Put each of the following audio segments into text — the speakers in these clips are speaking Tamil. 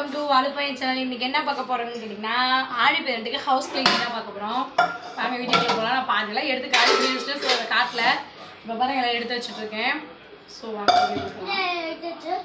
வெல்கம் டு வாழுப்பையன் சேனல் இன்னைக்கு என்ன பார்க்க போறோம்னு கேட்டிங்கன்னா ஆடி பேரண்ட்டுக்கு ஹவுஸ் கிளீனிங் தான் பார்க்க போகிறோம் வாங்க வீட்டுக்குள்ள போகலாம் நான் பாதிலாம் எடுத்து காடி பண்ணி வச்சுட்டு ஸோ காட்டில் இப்போ பாருங்க எல்லாம் எடுத்து வச்சுட்டு இருக்கேன் ஸோ வாங்க வீட்டுக்கு போகலாம்.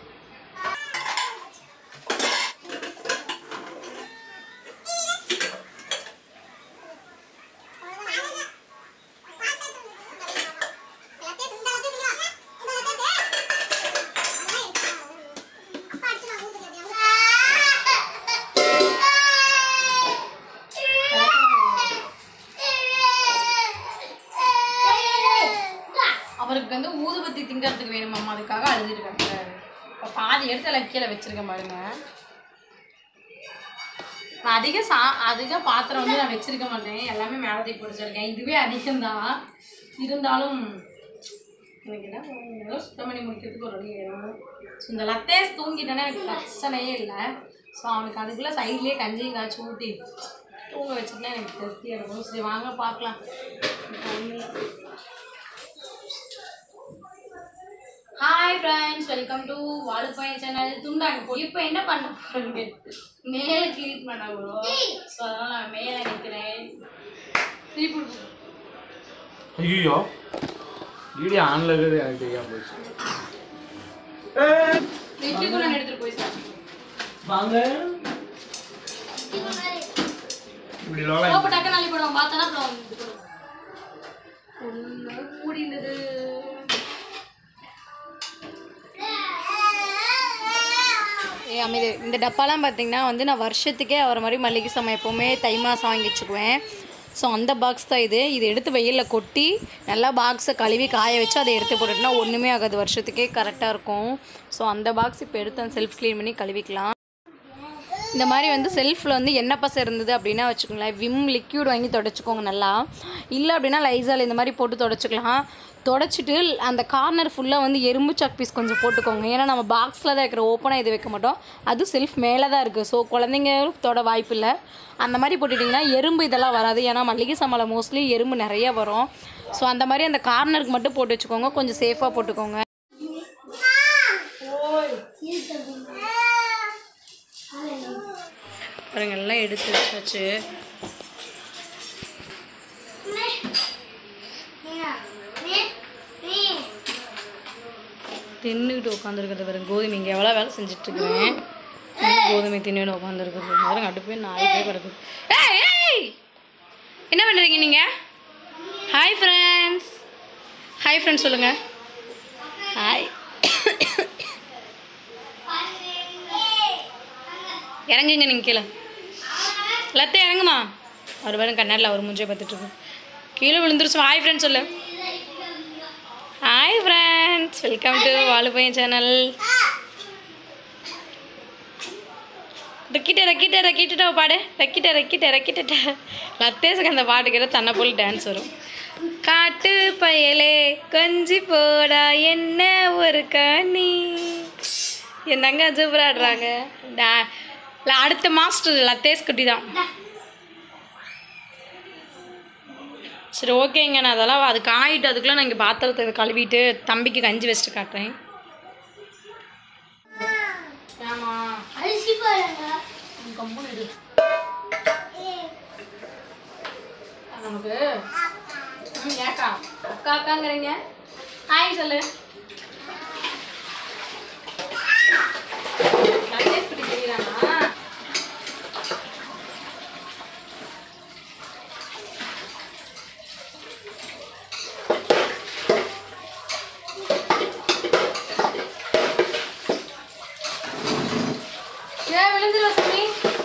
அவருக்கு வந்து ஊதுபத்தி திங்கிறதுக்கு வேணுமாம்மா அதுக்காக அழுதுட்டு கிடக்குறாரு இப்போ பாதி எடுத்து எல்லாம் கீழே வச்சிருக்கேன் பாருங்க நான் அதிக சா அதிக பாத்திரம் வந்து நான் வச்சிருக்க மாட்டேன் எல்லாமே மேலே தூக்கி பிடிச்சிருக்கேன் இதுவே அதிகம்தான் இருந்தாலும் எனக்கு என்ன இதெல்லாம் சுத்தம் பண்ணி முடிக்கிறதுக்கு ஒரு வழி வேணும் ஸோ இந்த லத்தேஸ் தூங்கிட்டானே எனக்கு பிரச்சனையே இல்லை ஸோ அவனுக்கு அதுக்குள்ளே சைட்லேயே கஞ்சியும் காய்ச்சி ஊட்டி தூங்க வச்சுட்டுனா எனக்கு திருப்தியாக இருக்கும் சரி வாங்க பார்க்கலாம் ஹாய் ஃப்ரெண்ட்ஸ் வெல்கம் டு வாழுப்பாய் சேனல் துண்டாங்க போய் இப்போ என்ன பண்ண போகிறோங்க மேலே க்ளீன் பண்ண போகிறோம் ஸோ அதனால் நான் மேலே நிற்கிறேன் திருப்பி ஐயோ வீடியோ ஆன்ல இருக்கிறது எனக்கு தெரியாம போச்சு வெற்றிக்குள்ள எடுத்துகிட்டு போய் சார் வாங்க இப்படி லோலா சோப்பு டக்கு நாளி போடுவோம் பார்த்தனா அப்புறம் இது பண்ணுவோம் ஒன்று மூடினது ஏ அமைதி இந்த டப்பாலாம் பார்த்தீங்கன்னா வந்து நான் வருஷத்துக்கே வர மாதிரி மல்லிகை சாமான் எப்போவுமே தை மாதம் வாங்கி வச்சுக்குவேன் ஸோ அந்த பாக்ஸ் தான் இது இது எடுத்து வெயிலில் கொட்டி நல்லா பாக்ஸை கழுவி காய வச்சு அதை எடுத்து போட்டுட்டுனா ஒன்றுமே ஆகாது வருஷத்துக்கே கரெக்டாக இருக்கும் ஸோ அந்த பாக்ஸ் இப்போ எடுத்து அந்த செல்ஃப் க்ளீன் பண்ணி கழுவிக்கலாம் இந்த மாதிரி வந்து செல்ஃபில் வந்து எண்ணெய் பசை இருந்தது அப்படின்னா வச்சுக்கோங்களேன் விம் லிக்யூட் வாங்கி தொடச்சிக்கோங்க நல்லா இல்லை அப்படின்னா லைசால் இந்த மாதிரி போட்டு தொடச்சிக்கலாம் தொடச்சிட்டு அந்த கார்னர் ஃபுல்லாக வந்து எறும்பு சாக் பீஸ் கொஞ்சம் போட்டுக்கோங்க ஏன்னா நம்ம பாக்ஸில் தான் இருக்கிற ஓப்பனாக இது வைக்க மாட்டோம் அது செல்ஃப் மேலே தான் இருக்குது ஸோ குழந்தைங்க தொட வாய்ப்பு இல்லை அந்த மாதிரி போட்டுட்டிங்கன்னா எறும்பு இதெல்லாம் வராது ஏன்னா மல்லிகை சம்பளம் மோஸ்ட்லி எறும்பு நிறைய வரும் ஸோ அந்த மாதிரி அந்த கார்னருக்கு மட்டும் போட்டு வச்சுக்கோங்க கொஞ்சம் சேஃபாக போட்டுக்கோங்க பாருங்க எல்லாம் எடுத்து வச்சாச்சு தின்னுக்கிட்டு உட்காந்துருக்கிறது பாருங்க கோதுமை இங்கே எவ்வளோ வேலை செஞ்சுட்டு இருக்கிறேன் கோதுமை தின்னு உட்காந்துருக்கிறது பாருங்க அடுப்பு நாய் போய் கிடக்குது ஏய் ஏய் என்ன பண்ணுறீங்க நீங்கள் ஹாய் ஃப்ரெண்ட்ஸ் ஹாய் ஃப்ரெண்ட்ஸ் சொல்லுங்கள் ஹாய் இறங்குங்க நீங்கள் கீழே லத்தை இறங்குமா அவர் வரும் கண்ணாடில் அவர் மூஞ்சே பார்த்துட்டு இருக்கு கீழே விழுந்துருச்சு ஹாய் ஃப்ரெண்ட்ஸ் சொல்லு ஹாய் ஃப்ரெண்ட்ஸ் வெல்கம் டு வாழுப்பையன் சேனல் ரெக்கிட்ட ரெக்கிட்ட ரெக்கிட்ட பாடு ரெக்கிட்ட ரெக்கிட்ட ரெக்கிட்ட லத்தேசுக்கு அந்த பாட்டு கேட்ட தன்னை போல் டான்ஸ் வரும் காட்டு பயலே கொஞ்சி போடா என்ன ஒரு கனி என் தங்க சூப்பராக ஆடுறாங்க டா- இல்ல, அடுத்த மாஸ்டர் லத்தேஸ் குட்டி தான் சரி ஓகேங்க நான் அதெல்லாம் அது காயிட்டு அதுக்குள்ளே நான் இங்கே பாத்திரத்தை கழுவிட்டு தம்பிக்கு கஞ்சி வச்சுட்டு காட்டுறேன் ஆமா கம்புன்னு இரு. நமக்கு ம், ஏக்கா அக்கா அக்காங்கிறீங்க ஹாய் சொல்லு லத்தேஸ் குட்டி தெரியுறாமா ஏன் விழுந்துருவ சுமி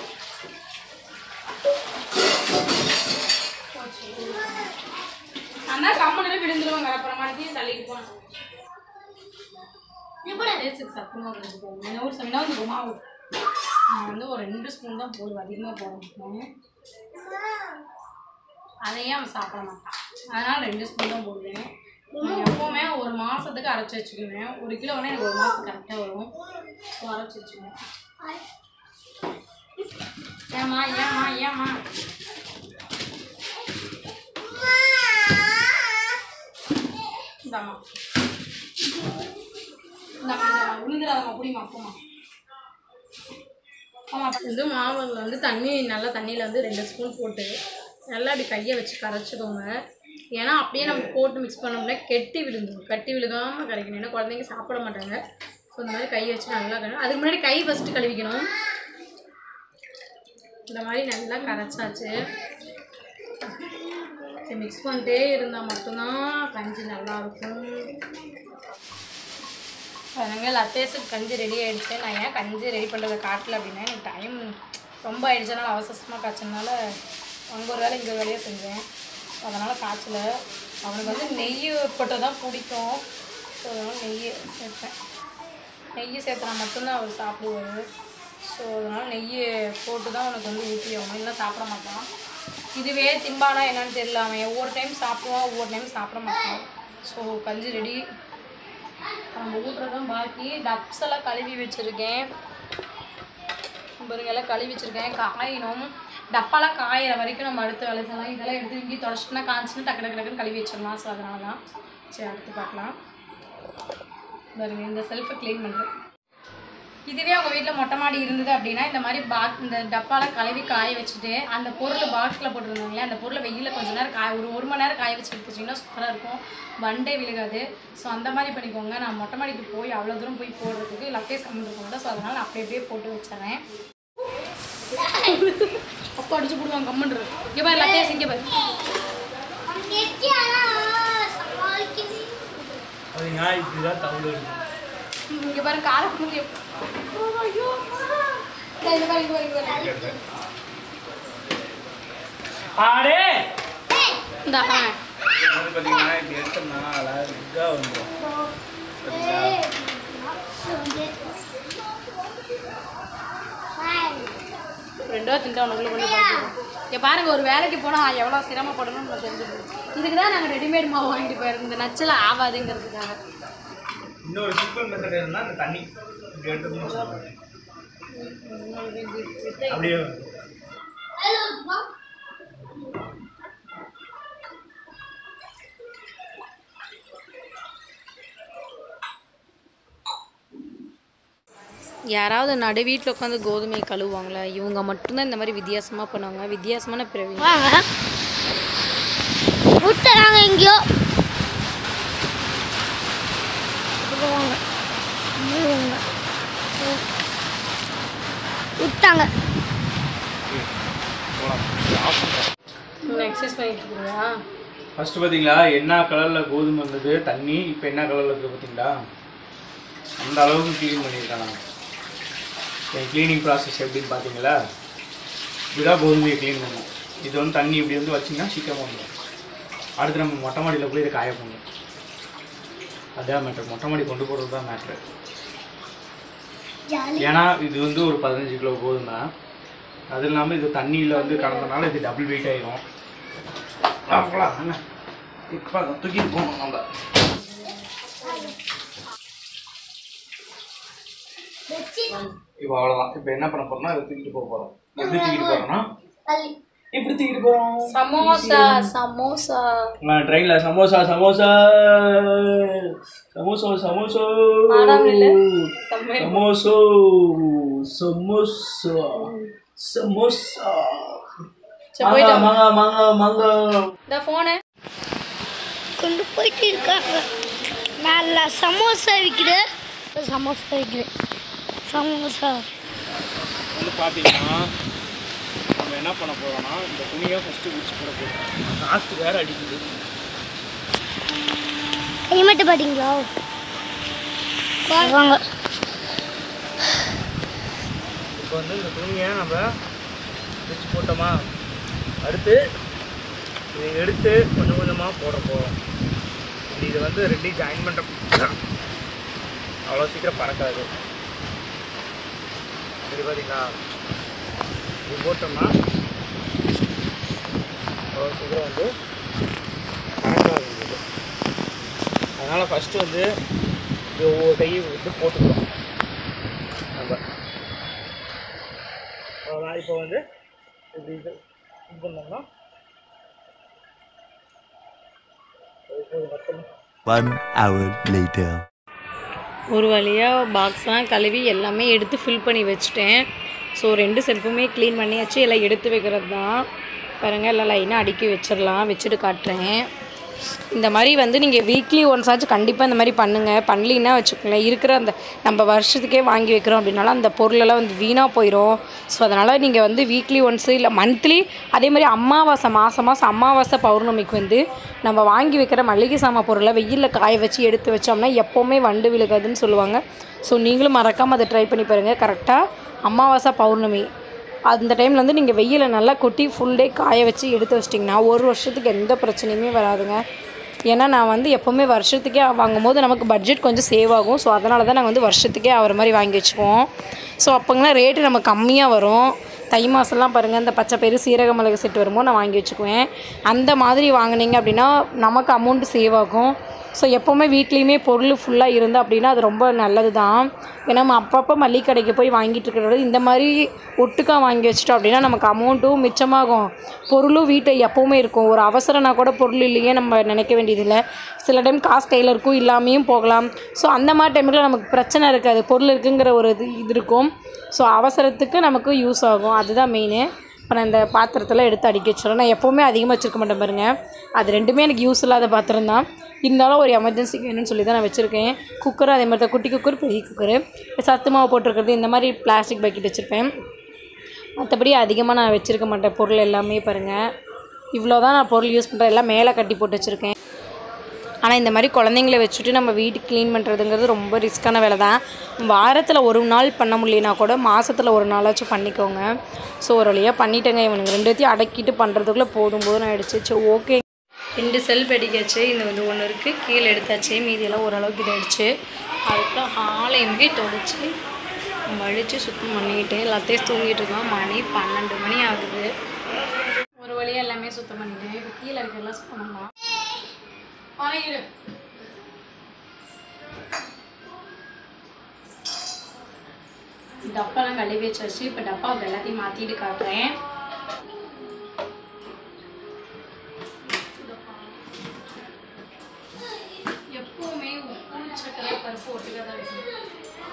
நான் தான் கம்மனு விழுந்துருவேன் அப்புறம் மறுபடியும் தள்ளிட்டு போனேன் டேஸ்ட்டுக்கு சத்துமா கொஞ்சம் இன்னொரு சமயம் வந்து மாவு நான் வந்து ஒரு ரெண்டு ஸ்பூன் தான் போடுவேன் அதிகமாக போட மாட்டேன் அதையும் அவன் சாப்பிட மாட்டான் அதனால் ரெண்டு ஸ்பூன் தான் போடுவேன் நான் எப்போவுமே ஒரு மாதத்துக்கு அரைச்சி வச்சுக்குவேன் ஒரு கிலோ வேணால் எனக்கு ஒரு மாதம் கரெக்டாக வரும் ஸோ அரைச்சி வச்சுக்குவேன் ஏம்மா ஏம்மா ஏம்மா இந்தாம்மா இந்தாம்மா இந்தாம்மா விழுந்துடாதம்மா புடிமா அப்பமா ஆமாம் வந்து மாவில் வந்து தண்ணி நல்லா தண்ணியில் வந்து ரெண்டு ஸ்பூன் போட்டு நல்லா அப்படி கையை வச்சு கரைச்சிக்கோங்க ஏன்னா அப்படியே நம்ம போட்டு மிக்ஸ் பண்ணோம்னா கெட்டி விழுந்துடும் கட்டி விழுகாமல் கரைக்கணும் ஏன்னா குழந்தைங்க சாப்பிட மாட்டாங்க ஸோ இந்த மாதிரி கையை வச்சு நல்லா கழுவணும் அதுக்கு முன்னாடி கை ஃபஸ்ட்டு கழுவிக்கணும் இந்த மாதிரி நல்லா கரைச்சாச்சு மிக்ஸ் பண்ணிட்டே இருந்தால் மட்டும்தான் கஞ்சி நல்லாயிருக்கும் பாருங்க லத்தேஸுக்கு கஞ்சி ரெடி ஆகிடுச்சு நான் ஏன் கஞ்சி ரெடி பண்ணுறதை காட்டல அப்படின்னா எனக்கு டைம் ரொம்ப ஆயிடுச்சனால அவசரமாக காய்ச்சனால அங்கே ஒரு வேலை இங்கே ஒரு வேலையாக செஞ்சேன் அதனால் காய்ச்சல அவனுக்கு வந்து நெய் போட்டு தான் பிடிக்கும் ஸோ அதனால் நெய் சேர்த்தேன் நெய் சேர்த்தனா மட்டும்தான் அவர் சாப்பிடுவார் ஸோ அதனால் நெய் போட்டு தான் அவனுக்கு வந்து ஊற்றி ஆகணும் இல்லை சாப்பிட மாட்டான் இதுவே திம்பானா என்னன்னு தெரியல அவன் ஒவ்வொரு டைம் சாப்பிடுவான் ஒவ்வொரு டைம் சாப்பிட மாட்டான் ஸோ கஞ்சி ரெடி நம்ம ஊட்டுறதும் பாக்கி டப்ஸ் எல்லாம் கழுவி வச்சுருக்கேன் பாருங்க எல்லாம் கழுவி வச்சுருக்கேன் காயணும் டப்பாலாம் காயிற வரைக்கும் நம்ம அடுத்த வேலை செய்யலாம் இதெல்லாம் எடுத்து இங்கேயும் தொடச்சிட்டுனா காய்ச்சினா டக்கு டக்கு டக்குன்னு கழுவி வச்சிடலாம் ஸோ அதனால தான் சரி அடுத்து பார்க்கலாம் பாருங்க இந்த செல்ஃபை க்ளீன் பண்ணுறேன் இதுவே அவங்க வீட்டில் மொட்டை மாடி இருந்தது அப்படின்னா இந்த மாதிரி பாக் இந்த டப்பாலாம் கழுவி காய வச்சுட்டு அந்த பொருள் பாக்ஸில் போட்டுருந்தாங்களே அந்த பொருளை வெயிலில் கொஞ்ச நேரம் காய ஒரு ஒரு மணி நேரம் காய வச்சு எடுத்துச்சிங்கன்னா சூப்பராக இருக்கும் வண்டே விழுகாது ஸோ அந்த மாதிரி பண்ணிக்கோங்க நான் மொட்டை மாடிக்கு போய் அவ்வளோ தூரம் போய் போடுறதுக்கு லக்கேஜ் கம்மி இருக்கோம்ல ஸோ அதனால் நான் அப்படியே அப்படியே போட்டு வச்சிடறேன் அப்போ அடிச்சு போடுவாங்க கம்முன்றது இங்கே பாரு லக்கேஜ் இங்கே பாரு அதுங்க இப்படிதான் தவிர இருக்கும் இங்கே பாரு காலை குமுறி ஐயோ இந்தா, இங்க பாரு இங்கே பாரு இங்கே பாரு ஆடே இந்த வந்து பார்த்தீங்கன்னா இப்படி எடுத்தோம்னா அழகாக இதாக வந்துடும் ரெண்டோ திண்டா உனக்குள்ள கொண்டு பார்த்துக்கோ இங்கே பாருங்க ஒரு வேலைக்கு போனால் எவ்வளோ சிரமப்படணும்னு நம்ம தெரிஞ்சுக்கணும் இதுக்கு தான் நாங்கள் ரெடிமேட் மாவு வாங்கிட்டு போயிருந்தோம் இந்த நச்சில் ஆகாதுங்கிறதுக்காக இன்னொரு சிம்பிள் மெத்தட் இருந்தால் அந்த தண்ணி இப்படி எடுத்தோம்னா அப்படியே வந்து. யாராவது நடு வீட்டில் உட்காந்து கோதுமையை கழுவுவாங்களே இவங்க மட்டும்தான் இந்த மாதிரி வித்தியாசமாக பண்ணுவாங்க வித்தியாசமான பிறவி வாங்க விட்டுறாங்க எங்கேயோ வாங்க வாங்க. விட்டாங்க எக்ஸசைஸ் பண்ணிட்டு இருக்கிறியா ஃபர்ஸ்ட் பார்த்தீங்களா என்ன கலரில் கோதுமை இருந்தது தண்ணி இப்போ என்ன கலரில் இருக்குது பார்த்தீங்களா அந்த அளவுக்கு க்ளீன் பண்ணியிருக்கேன் நான் என் க்ளீனிங் ப்ராசஸ் எப்படின்னு பார்த்தீங்களா இதுதான் கோதுமையை க்ளீன் பண்ணும் இது வந்து தண்ணி இப்படி வந்து வச்சிங்கன்னா சீக்கிரமாக வந்துடும் அடுத்து நம்ம மொட்டை மாடியில் போய் இதை காய போடணும் அதான் மேட்ரு மொட்டை மாடி கொண்டு போகிறது தான் மேட்ரு ஏன்னா இது வந்து ஒரு பதினஞ்சு கிலோ கோதுமை அது இல்லாமல் இது தண்ணியில் வந்து கலந்தனால இது டபுள் வெயிட் ஆயிரும் அவ்வளோதான் என்ன இப்போ தூக்கி போகணும் நம்ம இப்போ அவ்வளோதான் இப்போ என்ன பண்ண போறோம்னா இதை தூக்கிட்டு போக போகிறோம் எப்படி தூக்கிட்டு போகிறோம்னா எப்படி தூக்கிட்டு போகிறோம் சமோசா சமோசா நான் ட்ரெயினில் சமோசா சமோசா சமோசா சமோசா ஆடாம இல்ல. தமிழ். சமோசோ சமோசா சமோசா சரி, போயிட்டு மாங்கா மாங்கா மாங்கா இந்த ஃபோனு கொண்டு போயிட்டு இருக்காங்க நல்லா சமோசா விற்கிது சமோசா விற்கிது சமோசா வந்து பார்த்தீங்கன்னா நம்ம என்ன பண்ண போறோம்னா இந்த துணியை ஃபஸ்ட்டு விரிச்சு போட போகிறோம் காற்று வேற அடிக்குது ஹெல்மெட்டு பாத்தீங்களா வாங்க இப்போ வந்து இந்த துணியை நம்ம விரிச்சு போட்டோமா அடுத்து இதை எடுத்து கொஞ்சம் கொஞ்சமாக போட போகிறோம் இப்படி இதை வந்து ரெண்டையும் ஜாயின் பண்ணுற அவ்வளோ சீக்கிரம் பறக்காது சரி பார்த்தீங்களா இது போட்டோம்னா அவ்வளோ சீக்கிரம் வந்து பறக்காது இது அதனால் ஃபஸ்ட்டு வந்து இது ஒவ்வொரு கையை வந்து போட்டுக்கிறோம் நம்ம அவ்வளோதான் இப்போ வந்து இப்படி இது இது பண்ணோம்னா இது மட்டும் One hour later. ஒரு வழியாக பாக்ஸ்லாம் கழுவி எல்லாமே எடுத்து ஃபில் பண்ணி வச்சுட்டேன் ஸோ ரெண்டு செல்ஃபுமே க்ளீன் பண்ணியாச்சு எல்லாம் எடுத்து வைக்கிறது தான் பாருங்கள் எல்லாம் லைனாக அடுக்கி வச்சிடலாம் வச்சுட்டு காட்டுறேன் இந்த மாதிரி வந்து நீங்கள் வீக்லி ஒன்ஸ் ஆச்சும் கண்டிப்பாக இந்த மாதிரி பண்ணுங்கள் பண்ணலின்னா வச்சுக்கோங்களேன் இருக்கிற அந்த நம்ம வருஷத்துக்கே வாங்கி வைக்கிறோம் அப்படின்னாலும் அந்த பொருளெல்லாம் வந்து வீணாக போயிடும் ஸோ அதனால் நீங்கள் வந்து வீக்லி ஒன்ஸு இல்லை மந்த்லி அதே மாதிரி அமாவாசை மாதம் மாதம் அமாவாசை பௌர்ணமிக்கு வந்து நம்ம வாங்கி வைக்கிற மளிகை சாமான் பொருளை வெயிலில் காய வச்சு எடுத்து வச்சோம்னா எப்போவுமே வண்டு விழுகாதுன்னு சொல்லுவாங்க ஸோ நீங்களும் மறக்காமல் அதை ட்ரை பண்ணி பாருங்கள் கரெக்டாக அமாவாசை பௌர்ணமி அந்த டைமில் வந்து நீங்கள் வெயிலை நல்லா கொட்டி ஃபுல் டே காய வச்சு எடுத்து வச்சிட்டிங்கன்னா ஒரு வருஷத்துக்கு எந்த பிரச்சனையுமே வராதுங்க ஏன்னா நான் வந்து எப்போவுமே வருஷத்துக்கே வாங்கும்போது நமக்கு பட்ஜெட் கொஞ்சம் சேவ் ஆகும் ஸோ அதனால தான் நாங்கள் வந்து வருஷத்துக்கே ஆகிற மாதிரி வாங்கி வச்சுக்குவோம் ஸோ அப்போங்கன்னா ரேட்டு நம்ம கம்மியாக வரும் தை மாதம்லாம் பாருங்கள் இந்த பச்சை பயிறு சீரக மிளகு செட்டு வரும்போது நான் வாங்கி வச்சுக்குவேன் அந்த மாதிரி வாங்குனீங்க அப்படின்னா நமக்கு அமௌண்ட் சேவ் ஆகும் ஸோ எப்போவுமே வீட்லேயுமே பொருள் ஃபுல்லாக இருந்து அப்படின்னா அது ரொம்ப நல்லது தான் ஏன்னா நம்ம அப்பப்போ மளிகை கடைக்கு போய் வாங்கிட்டு இருக்கிறத விட இந்த மாதிரி ஒட்டுக்கா வாங்கி வச்சிட்டோம் அப்படின்னா நமக்கு அமௌண்ட்டும் மிச்சமாகும் பொருளும் வீட்டை எப்போவுமே இருக்கும் ஒரு அவசரம்னா கூட பொருள் இல்லையே நம்ம நினைக்க வேண்டியதில்லை சில டைம் காசு கையில் இருக்கும் இல்லாமையும் போகலாம் ஸோ அந்த மாதிரி டைமில் நமக்கு பிரச்சனை இருக்காது பொருள் இருக்குங்கிற ஒரு இது இது இருக்கும் ஸோ அவசரத்துக்கு நமக்கு யூஸ் ஆகும் அதுதான் மெயின் இப்போ நான் இந்த பாத்திரத்தில் எடுத்து அடுக்கி வச்சிடுறேன் நான் எப்போவுமே அதிகமாக வச்சுருக்க மாட்டேன் பாருங்கள் அது ரெண்டுமே எனக்கு யூஸ் இல்லாத பாத்திரம் தான் இருந்தாலும் ஒரு எமர்ஜென்சிக்கு வேணும்னு சொல்லி தான் நான் வச்சுருக்கேன் குக்கரும் அதே மாதிரி தான் குட்டி குக்கர் பெரிய குக்கரு சத்து மாவு போட்டிருக்கிறது இந்த மாதிரி பிளாஸ்டிக் பக்கெட் வச்சுருப்பேன் மற்றபடி அதிகமாக நான் வச்சுருக்க மாட்டேன் பொருள் எல்லாமே பாருங்கள் இவ்வளோ தான் நான் பொருள் யூஸ் பண்ணுறேன் எல்லாம் மேலே கட்டி போட்டு வச்சுருக்கேன் ஆனால் இந்த மாதிரி குழந்தைங்கள வச்சுட்டு நம்ம வீட்டு க்ளீன் பண்ணுறதுங்கிறது ரொம்ப ரிஸ்க்கான வேலை தான் வாரத்தில் ஒரு நாள் பண்ண முடியலனா கூட மாதத்தில் ஒரு நாளாச்சும் பண்ணிக்கோங்க ஸோ ஒரு வழியாக பண்ணிட்டேங்க இவனுங்க ரெண்டுத்தையும் அடக்கிட்டு பண்ணுறதுக்குள்ளே போதும் போதும் ஆகிடுச்சு சரி ஓகே ரெண்டு செல்ஃப் அடிக்காச்சு இந்த வந்து ஒன்று இருக்குது கீழே எடுத்தாச்சு மீதியெல்லாம் ஓரளவுக்கு இதாகிடுச்சு அதுக்கப்புறம் ஹாலையுமே தொடச்சி வலிச்சு சுத்தம் பண்ணிக்கிட்டு எல்லாத்தையும் தூங்கிட்டு இருக்கோம் மணி பன்னெண்டு மணி ஆகுது ஒரு வழியாக எல்லாமே சுத்தம் பண்ணிட்டேன் இப்போ கீழே இருக்கிறதெல்லாம் சுத்தம் பண்ணலாம் ஆயிரு டப்பாலாம் கழுவி வச்சாச்சு இப்போ டப்பா எல்லாத்தையும் மாற்றிட்டு காட்டுறேன் எப்பவுமே உப்பு சக்கரை பருப்பு ஒட்டுக்காக தான் வைக்கணும்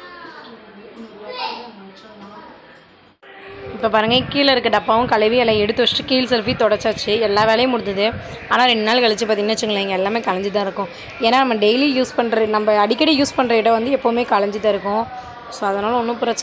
இப்போ பாருங்கள் கீழே இருக்க டப்பாவும் கழுவி எல்லாம் எடுத்து வச்சுட்டு கீழ் செல்ஃபி தொடச்சாச்சு எல்லா வேலையும் முடிஞ்சது ஆனால் ரெண்டு நாள் கழிச்சு பார்த்தீங்கன்னு வச்சுங்களேன் இங்கே எல்லாமே கலைஞ்சு தான் இருக்கும் ஏன்னா நம்ம டெய்லி யூஸ் பண்ணுற நம்ம அடிக்கடி யூஸ் பண்ணுற இடம் வந்து எப்போவுமே கலைஞ்சு தான் இருக்கும் ஸோ அதனால் ஒன்றும் பிரச்சனை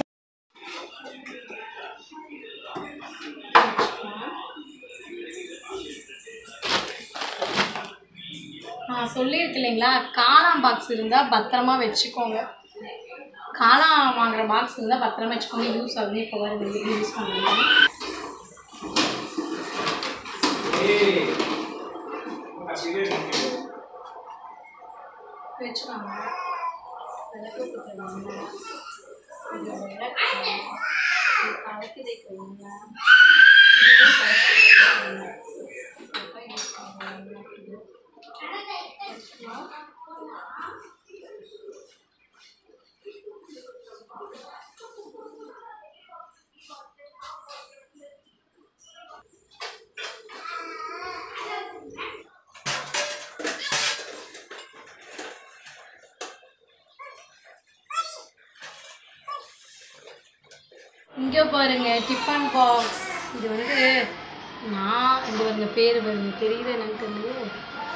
நான் சொல்லியிருக்கு இல்லைங்களா காளான் பாக்ஸ் இருந்தால் பத்திரமா வச்சுக்கோங்க காளான் வாங்குற பாக்ஸ் இருந்தால் பத்திரமா வச்சுக்கோங்க யூஸ் ஆகுது இப்போ வர வீட்டில் யூஸ் பண்ணுங்க வச்சுக்கோங்க விளக்கு கொடுத்துருவாங்க இது விளக்கு இது கலக்கி வைக்கிறீங்க இது கலக்கி வைக்கிறீங்க இதுதான் யூஸ் பண்ணுவாங்க இது இங்கே பாருங்க டிஃபன் பாக்ஸ் இது வந்து நான் இது பாருங்க பேர் பாருங்க தெரியுது எனக்கு தெரியல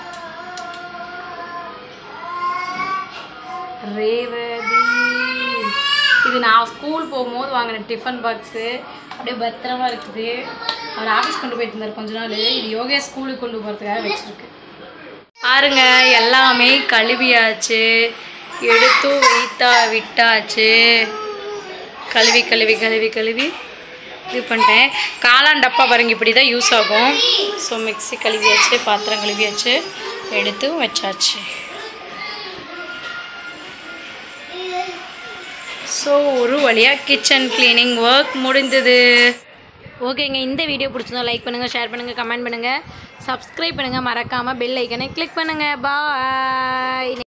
ரேவதி இது நான் ஸ்கூல் போகும்போது வாங்கின டிஃபன் பாக்ஸு அப்படியே பத்திரமா இருக்குது அவர் ஆஃபீஸ் கொண்டு போயிட்டு இருந்தார் கொஞ்ச நாள் இது யோகேஷ் ஸ்கூலுக்கு கொண்டு போகிறதுக்காக வச்சுருக்கு பாருங்க எல்லாமே கழுவியாச்சு எடுத்தும் வெயித்தா விட்டாச்சு கழுவி கழுவி கழுவி கழுவி இது பண்ணிட்டேன் காளான் டப்பா பாருங்க இப்படி தான் யூஸ் ஆகும் ஸோ மிக்ஸி கழுவியாச்சு பாத்திரம் கழுவியாச்சு எடுத்து வச்சாச்சு ஸோ ஒரு வழியாக கிச்சன் க்ளீனிங் ஒர்க் முடிந்தது ஓகேங்க இந்த வீடியோ பிடிச்சிருந்தா லைக் பண்ணுங்கள் ஷேர் பண்ணுங்கள் கமெண்ட் பண்ணுங்கள் சப்ஸ்கிரைப் பண்ணுங்கள் மறக்காமல் பெல் ஐக்கனை கிளிக் பண்ணுங்கள் பாய்